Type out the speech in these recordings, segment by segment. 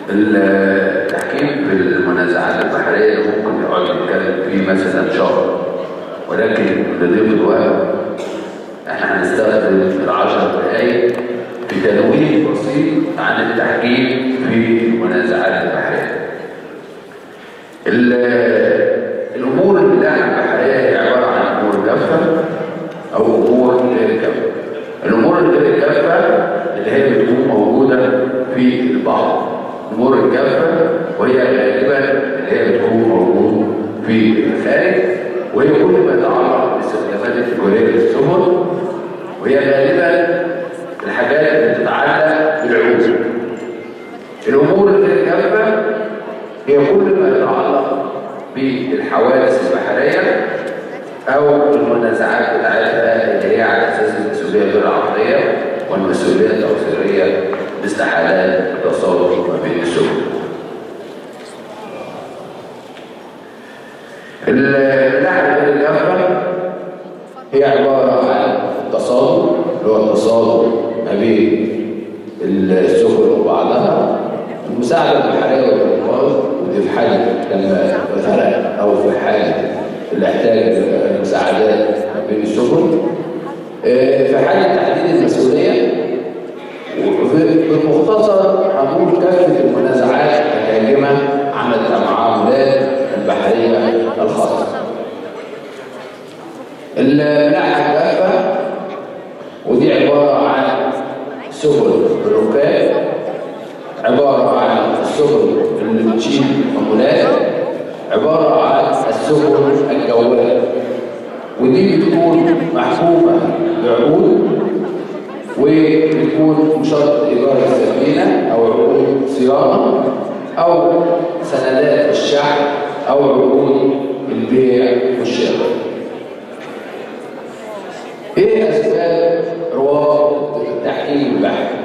التحكيم في المنازعات البحرية ممكن يقعد يتكلم فيه مثلا شهر ولكن لضيق الوقت احنا هنستخدم العشر دقايق في تنويه بسيط عن التحكيم في المنازعات البحرية. الأمور الملاحة البحرية هي عبارة عن أمور جافة أو أمور غير جافة. الأمور الغير جافة اللي هي بتكون موجودة في البحر. الأمور الجافة وهي غالبا اللي هي بتكون موجودة في الخارج وهي كل ما يتعلق بالاستخدامات التجارية للسفن وهي غالبا الحاجات اللي بتتعلق بالعلوم. الأمور الغير جافة هي كل ما يتعلق بالحوادث البحرية أو المنازعات بتاعتها اللي هي على أساس المسؤولية غير العقلية والمسؤولية التوصيلية مثل حالات التصادم ما بين السفن. اللحم غير الجافة هي عبارة عن التصادم اللي هو التصادم ما بين السفن وبعضها المساعدة البحرية والإنقاذ ودي في حالة لما غرق أو في حالة اللي احتاج مساعدات ما بين السفن في حالة تحديد المسؤولية بالمختصر هنقول كافة المنازعات الهاجمة عن التعاملات البحرية الخاصة. الملاحة الجافة ودي عبارة عن سبل الركاب عبارة عن السبل اللي بتشيل حمولات عبارة عن السبل الجوال ودي بتكون محكومة بعقود وبتكون بشرط إيجار السفينة أو عقود صيانة أو سندات الشحن أو عقود البيع والشراء. إيه أسباب روابط التحكيم البحري؟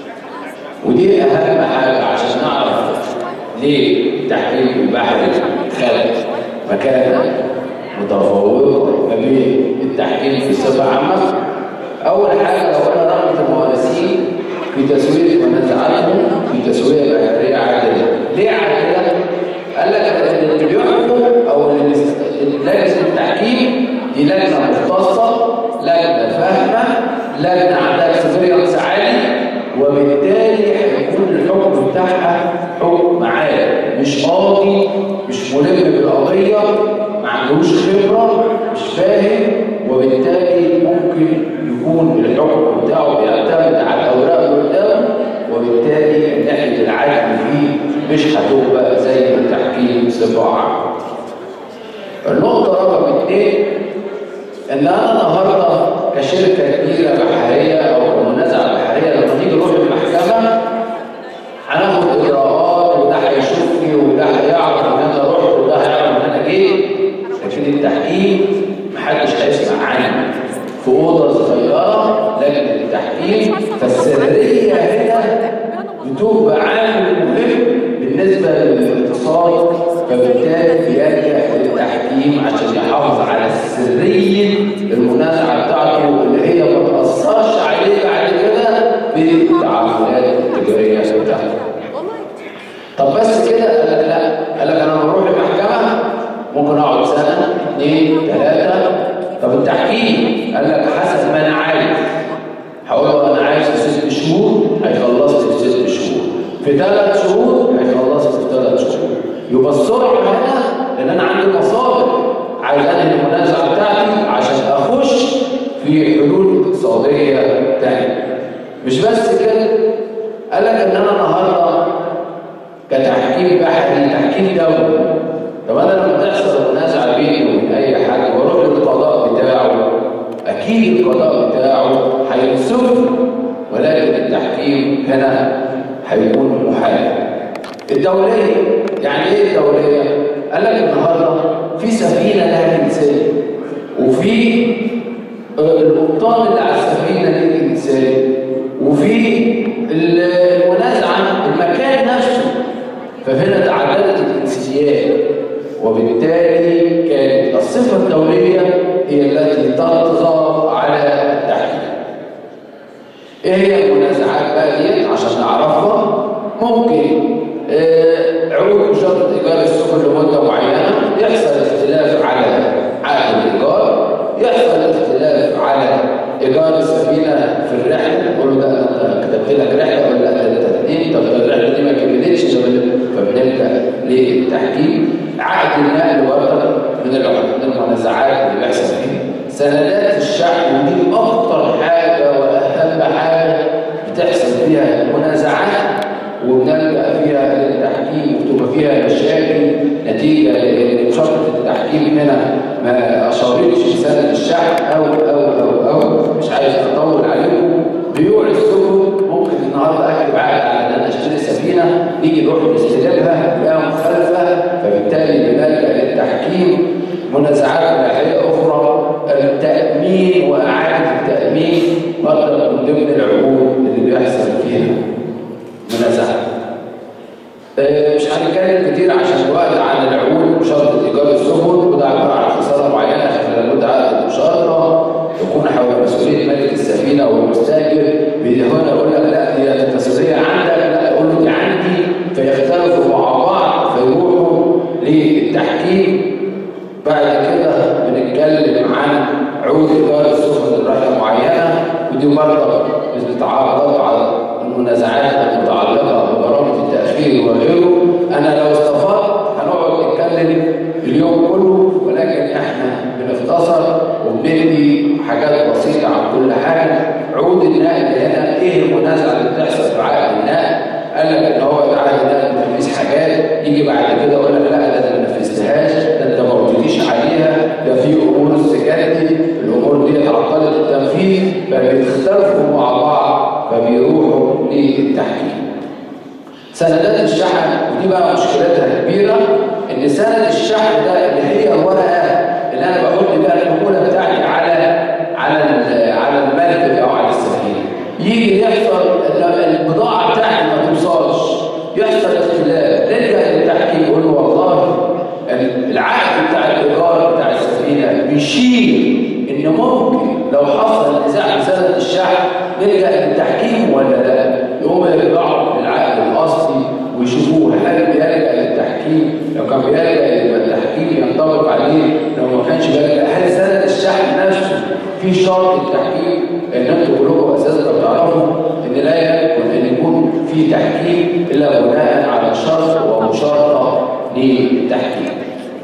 ودي أهم حاجة عشان نعرف ليه التحكيم البحري خد مكانة متفوقة ما بين التحكيم في الصفة عامة أول حاجة لو أنا رغبة المواسين في تسوية منازعاتهم في تسوية بحرية عادلة ليه عادلة؟ قال لك ان اللي بيحكم او اللي لجنه التحكيم دي لجنه مختصه لجنه فاهمه لجنه عندها اكسبيرينس عالي وبالتالي هيكون الحكم بتاعها حكم عالي مش قاضي مش ملم بالقضيه ما عندوش خبره مش فاهم وبالتالي ممكن يكون الحكم بتاعه بيعتمد على الاوراق اللي قدامه وبالتالي ناحيه العدل فيه مش هتبقى زي التحكيم بصفه عامه. النقطه رقم اثنين ان انا النهارده كشركه كبيره بحريه او منازعه بحريه لما تيجي نروح المحكمه هناخد اجراءات وده هيشوفني وده هيعرف ان انا رحت وده هيعرف ان انا جيت لكن التحكيم محدش هيسمع عني في اوضه صغيره لجنه التحكيم فالسريه هنا بتبقى عامل مهم بالنسبه للاقتصاد فبالتالي بيلجا للتحكيم عشان يحافظ على سريه المنازعه بتاعته اللي هي ما تاثرش عليه بعد كده بالتعاملات التجاريه بتاعته. طب بس كده قال لك لا قال لك انا بروح المحكمه ممكن اقعد سنه اثنين ثلاثه طب التحكيم قال لك حسب ما انا عايز هقول له انا عايز في ست شهور هيخلصني في ست شهور في ثلاث شهور هيخلصني في ثلاث شهور يبقى السرعه هنا لان انا عندي مصادر عايز انهي المنازعه بتاعتي عشان اخش في حلول اقتصاديه ثانيه مش بس كده قال لك ان انا النهارده كتحكيم بحري تحكيم دولي طب انا لما تحصل منازعه بيني وبين اي حد واروح للقضاء بتاعه اكيد القضاء بتاعه هينصفني ولكن التحكيم هنا هيكون محال الدوليه يعني ايه الدوليه قال لك النهارده في سفينه لها جنسيه وفي القبطان اللي على السفينه ليه جنسيه وفي المنازعه المكان نفسه فهنا تعددت الجنسيات وبالتالي كانت الصفه الدوليه هي التي تطغى على التحكيم ايه هي المنازعات بقى دي عشان نعرفها ممكن آه، عروض مشارطة إيجار السكن لمدة معينة يحصل اختلاف على عقد الإيجار يحصل اختلاف على إيجار السفينة في الرحلة نقول له ده أنا كتبت لك رحلة ولا لا ده أنت اتنين طب الرحلة دي ما كملتش فبنلجأ للتحكيم عقد النقل برضه من العقود المنازعات اللي بيحصل فيها سندات الشحن ودي أخطر حاجة وأهم حاجة بتحصل فيها منازعات وبنلجأ فيها للتحكيم وتبقى فيها مشاكل نتيجة لأن شرطة التحكيم هنا ما أشارتش سند الشحن أو أو أو أو مش عايز أطول عليكم بيوع السفن ممكن النهارده أكتب عقد على إن أنا أشتري سفينة نيجي نروح نستلمها نلاقيها مخالفة فبالتالي بنلجأ للتحكيم منازعات ناحية أخرى التأمين وإعادة التأمين برضه من ضمن العقود اللي بيحصل فيها منازعات آه، مش هنتكلم كتير عشان الوقت عن العقود وشرط ايجار السفن وده عباره عن خساره معينه خلال مده عقد المشارطه يكون حول مسؤوليه ملك السفينه والمستاجر هنا يقول لك لا دي التسويقيه عندك لا اقول له دي عندي فيختلفوا مع بعض فيروحوا للتحكيم بعد كده بنتكلم عن عقود ايجار السفن لرحله معينه ودي برضه بتتعرض على المنازعات المتعلقه ببرامج التاخير وغيره انا لو استفدت هنقعد نتكلم اليوم كله ولكن احنا بنختصر وبندي حاجات بسيطه عن كل حاجه عقود النقل هنا ايه المنازعه اللي بتحصل في عقد النقل قال لك ان هو عقد النقل تنفيذ حاجات يجي بعد كده يقول لك لا ده انا ما نفذتهاش ده انت ما قلتليش عليها ده في امور استجابتي الامور دي اتعطلت التنفيذ فبيختلفوا مع بعض فبيروحوا للتحكيم سندات الشحن ودي بقى مشكلتها كبيره ان سند الشحن ده اللي هي الورقه اللي انا بحط بيها الحموله بتاعتي على على ال- على المركب او على السفينه يجي يحصل إن البضاعه بتاعتي ما توصلش يحصل اختلاف نرجع للتحكيم يقول له والله العقد بتاع الايجار بتاع السفينه بيشير ان ممكن لو حصل نزاع في سند الشحن نلجا للتحكيم ولا لا يقوم يرجعوا للعقد الاصلي ويشوفوه هل بيلجا للتحكيم لو كان بيلجا يبقى التحكيم ينطبق عليه لو ما كانش بيلجا هل سند الشحن نفسه في شرط التحكيم ان انتوا كلكم اساسا بتعرفوا ان لا يمكن ان يكون في تحكيم الا بناء على شرط ومشارطه للتحكيم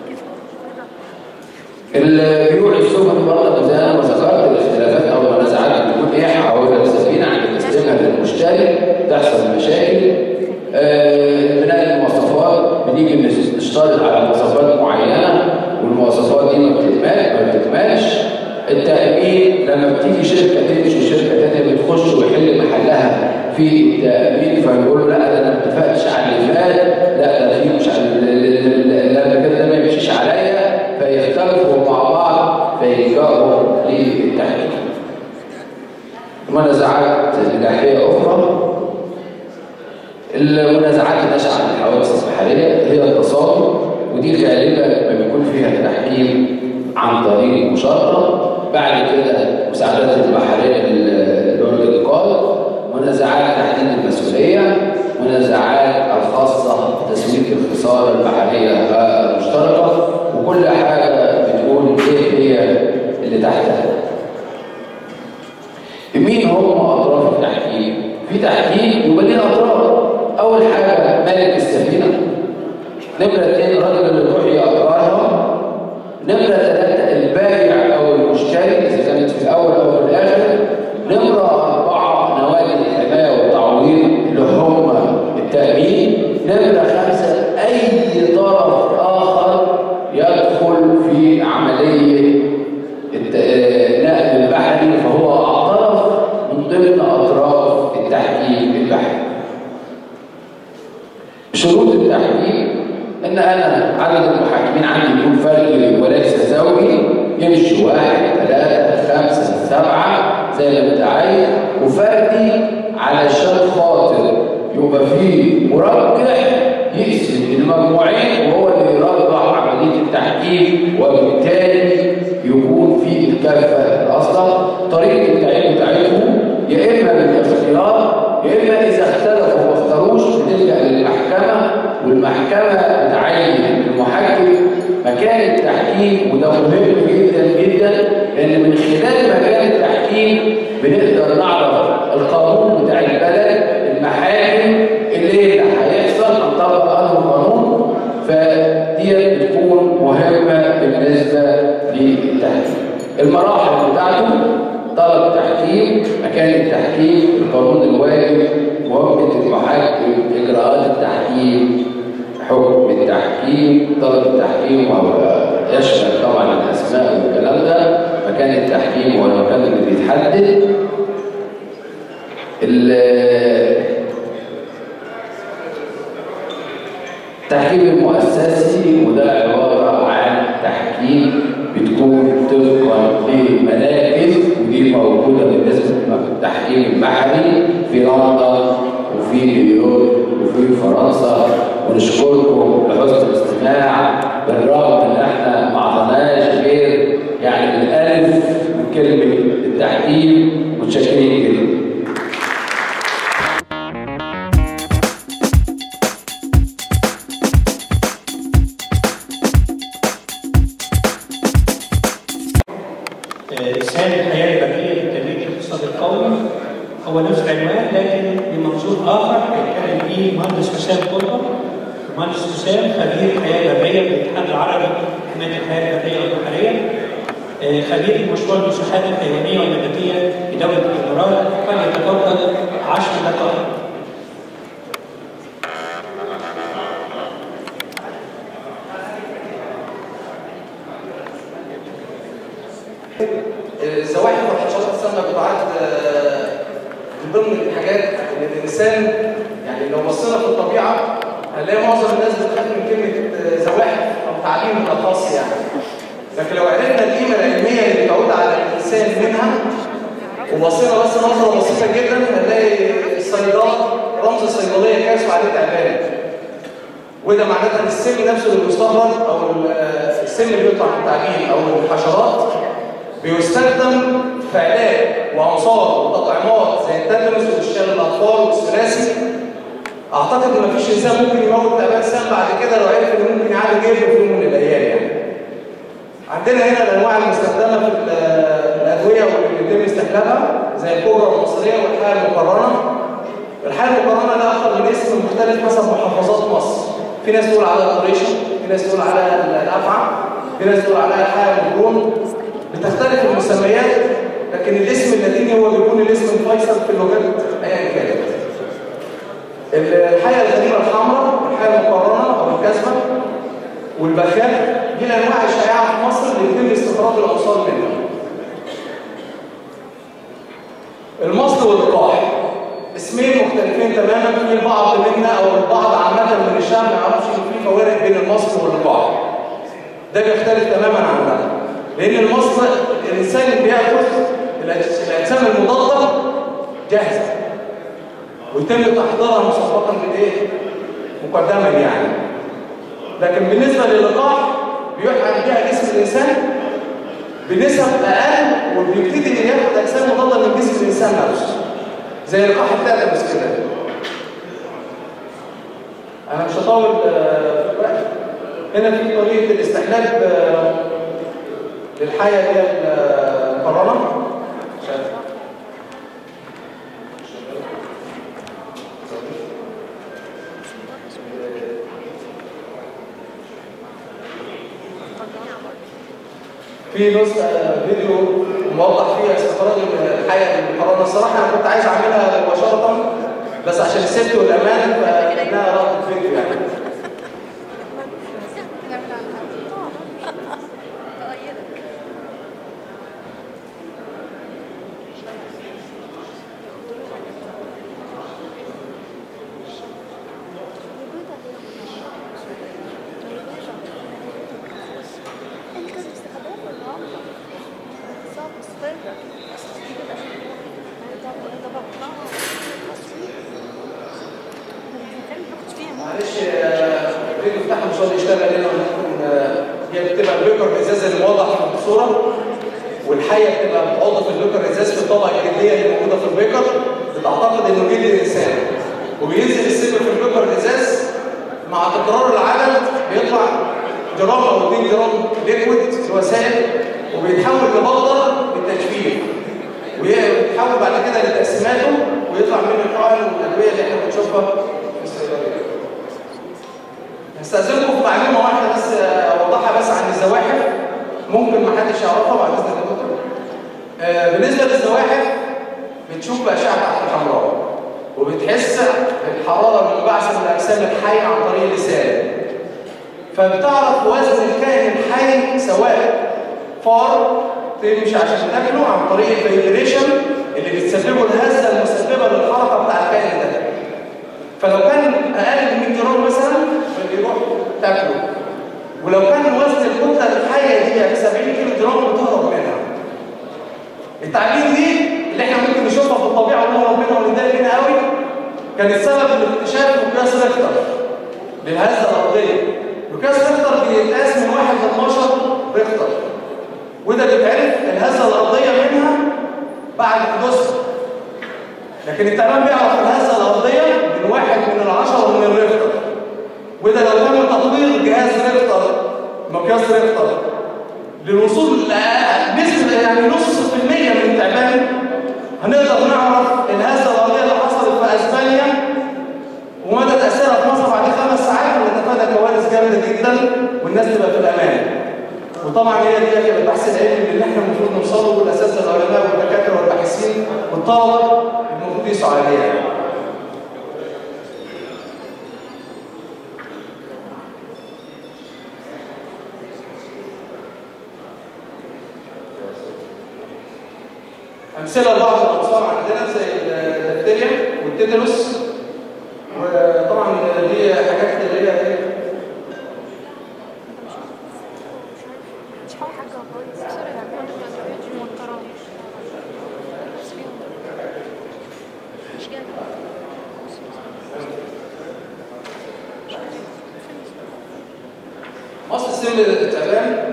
البيوع السفن برضه زي ما ذكرت الاختلافات او المنازعات بتكون ايه حول السفينه عند تسليمها للمشتري تحصل مشاكل آه، بناء المواصفات بنيجي نشترط على مواصفات معينه والمواصفات دي ما بتكمل ما بتكملش التأمين لما بتيجي شركة تمشي وشركة تانية بتخش ويحل محلها في التأمين فيقولوا لا ده انا ما اتفقتش على اللي فات لا ده في مش على اللي قبل كده ده ما يمشيش عليا فيختلفوا مع بعض فيلجأوا للتحكيم. منازعات ناحية أخرى المنازعات الناشئة عن الحوادث البحرية هي التصادم ودي غالبا ما بيكون فيها تحكيم عن طريق المشارطة بعد كده مساعدات البحرية لدولة الإنقاذ منازعات تحديد المسؤولية منازعات الخاصة بتسويق الخسارة البحرية المشتركة وكل حاجة بتقول إيه هي اللي تحتها مين هم أطراف التحكيم؟ في تحكيم يبقى ليه أطراف أول حاجة مالك السفينة نمرة اثنين الراجل اللي يروح يأجرها نمرة ثلاثة البائع أو المشتري إذا كانت في الأول أو في الآخر نمرة أربعة نوادي الحماية والتعويض اللي هم التأمين نمرة خمسة أي طرف آخر يدخل في عملية الت- النقل البحري فهو طرف من ضمن أطراف التحكيم البحري شروط التحكيم ان انا عدد المحاكمين عندي يكون فردي وليس زوجي يمشي واحد ثلاثة خمسة سبعة زي ما انت عايز وفردي علشان خاطر يبقى فيه مرجح يقسم المجموعين وهو اللي يرجح عملية التحكيم وبالتالي يكون في الكافة الأصلى طريقة التعيين بتاعتهم يا إما بالاختيار يا إما إذا اختلفوا واختاروا بيقدروش بنلجأ للمحكمة والمحكمة بتعين المحكم مكان التحكيم وده مهم جدا جدا لأن من خلال مكان التحكيم بنقدر نعرف القانون بتاع البلد المحاكم اللي هيحصل نطبق أنه قانون فدي بتكون مهمة بالنسبة للتحكيم المراحل بتاعته طلب تحكيم مكان التحكيم القانون الواجب مهمة المحاكم إجراءات التحكيم حكم التحكيم طلب التحكيم وهو يشمل طبعا الأسماء والكلام ده مكان التحكيم هو المكان اللي بيتحدد التحكيم المؤسسي وده عبارة عن تحكيم بتكون طبقا لمراكز ودي موجودة بالنسبة للتحكيم البحري في لندن وفي نيويورك وفي فرنسا ونشكركم لحسن الاستماع بالرغم ان احنا ما عطيناش غير يعني الالف من كلمة التحكيم متشكرين جدا رسالة الحياة البرية لتنمية الاقتصاد القومي هو نفس العنوان لكن بمنظور آخر هيتكلم فيه المهندس حسام قطب المهندس حسام خبير الحياة البرية في الاتحاد العربي لحماية الحياة البرية والبحرية آه، خبير مشروع المساحات الحيوانية والنباتية في دولة الإمارات فليتفضل 10 دقائق الزواحف والحشرات السامه بتعد آه، من ضمن الحاجات اللي الانسان يعني لو بصينا في الطبيعه هنلاقي معظم الناس بتخاف من كلمه آه، زواحف او تعليم بالاخص يعني لكن لو عرفنا القيمه العلميه اللي بتعود على الانسان منها وبصينا بس نظره بسيطه جدا هنلاقي الصيدلات رمز الصيدليه كاس وعليه تعبان وده معناتها ان السم نفسه اللي بيستخرج او ال- آه، السم اللي بيطلع من التعليم او الحشرات بيستخدم في علاج وعنصار وتطعيمات زي التتنس والشلل الاطفال والثلاثي اعتقد ان مفيش انسان ممكن يموت تعبان سام بعد كده لو عرف انه ممكن يعالج جلده في يوم من الايام يعني عندنا هنا الانواع المستخدمه في ال- الادويه واللي بيتم استخدامها زي الكوبرا المصريه والحاله المقرنه الحاله المقرنه ده اكثر من اسم مختلف حسب محافظات مصر في ناس تقول عليها الطريشه في ناس تقول عليها الافعى في ناس تقول عليها الحاله الجرون بتختلف المسميات لكن الاسم اللاتيني هو بيكون الاسم الفيصل في اللغات ايا كانت الحياه الغريبه الحمراء والحياه المقرنه او الكاسبه والبخاخ دي الانواع الشائعه في مصر اللي يتم استخراج الاوصال منها المصل واللقاح اسمين مختلفين تماما في البعض منا او البعض عامه من الشعب ما يعرفش ان في فوارق بين المصل واللقاح ده بيختلف تماما عن ده لان المصل الانسان اللي بياخد الأجس- الاجسام المضاده جاهزه ويتم تحضيرها مسبقا بالايه مقدما يعني لكن بالنسبه للقاح بيحقن بيها جسم الانسان بنسب اقل وبيبتدي ان ياخد اجسام مضاده من جسم الانسان نفسه زي لقاح التاتنس كده انا مش هطول آه، في الوقت هنا في طريقه الاستحلال آه، للحياه اللي هي المقرنه شايف؟ في نسخه فيديو موضح فيها استخراج الحياه المقرنه الصراحه انا كنت عايز اعملها مباشره بس عشان السيفتي والامان فانها رابط فيديو يعني معلش آه، الفيديو بتاعها مش راضي يشتغل هنا ممكن آه، هي بتبقى اللوكر الازاز اللي واضح في الصوره والحيه بتبقى بتعض في اللوكر الازاز في الطبقه الجلديه اللي موجوده في البيكر بتعتقد انه جلد الانسان وبينزل السيبر في البيبر الازاز مع تكرار العدد بيطلع جرام او 2 جرام ليكويد وسائل وبيتحول لبودر بالتجفيف ويتحول بعد كده لتقسيماته ويطلع منه الحقن والادويه اللي احنا بنشوفها في الصيدليه. هستاذنكم في معلومه واحده بس اوضحها بس عن الزواحف ممكن ما حدش يعرفها بعد اذنك يا دكتور. آه، بالنسبه للزواحف بتشوف باشعه تحت الحمراء وبتحس بالحراره المنبعثه من الاجسام الحيه عن طريق اللسان. فبتعرف وزن الكائن الحي سواء فار تمشي عشان تاكله عن طريق الفيبريشن اللي بتسببه الهزه المسببه للحركه بتاع الكائن ده فلو كان اقل من 100 جرام مثلا فبيروح تاكله ولو كان وزن الكتله الحيه دي 70 كيلو جرام بتهرب منها التعابين دي اللي احنا ممكن نشوفها في الطبيعه ونهرب منها ونتضايق منها قوي كانت سبب لاكتشاف مقياس ريختر للهزه الارضيه مقياس ريختر بيتقاس من 1 ل 12 ريختر وده بيتعرف الهزه الارضيه منها بعد حدوثها لكن التعبان بيعرف الهزه الارضيه من واحد من العشره من الريختر وده لو تم تطوير جهاز ريختر مقياس ريختر للوصول لنسبه يعني نص في المية من التعبان هنقدر نعرف الهزه الارضيه اللي حصلت في اسبانيا ومدى تاثيرها في مصر بعد خمس ساعات ونتفادى كوارث جامده جدا والناس تبقى في الامان وطبعا هي دي كانت البحث العلمي اللي احنا المفروض نوصله والاساس العلماء والدكاتره والباحثين والطلبه المفروض يسعوا عليها امثله لبعض الاوصاف عندنا زي البكتيريا والتيتانوس وطبعا دي حاجات اللي هي ايه مش حاجة خالص مش جاي مصر السن التعبان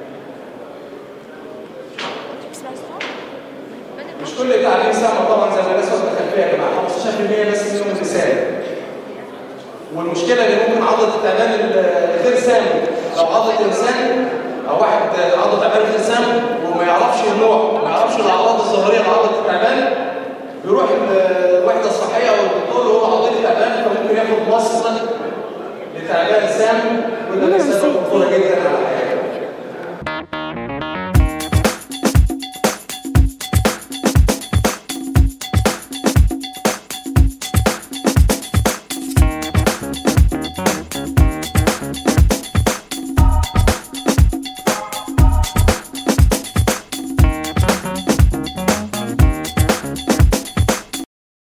مش كل التعليم سامة طبعا زي ما الناس واخده خلفيه يا جماعه 15% بس منهم النساء والمشكله اللي ممكن عضله التعبان الغير سامي لو عضله انسان او واحد عضله تعبان غير سامي وما يعرفش النوع ما يعرفش الاعراض الظاهريه لعضله التعبان يروح الوحده الصحيه او الدكتور هو عضله تعبان فممكن ياخد مصل لتعبان سام وده بيسبب خطوره جدا على الحياه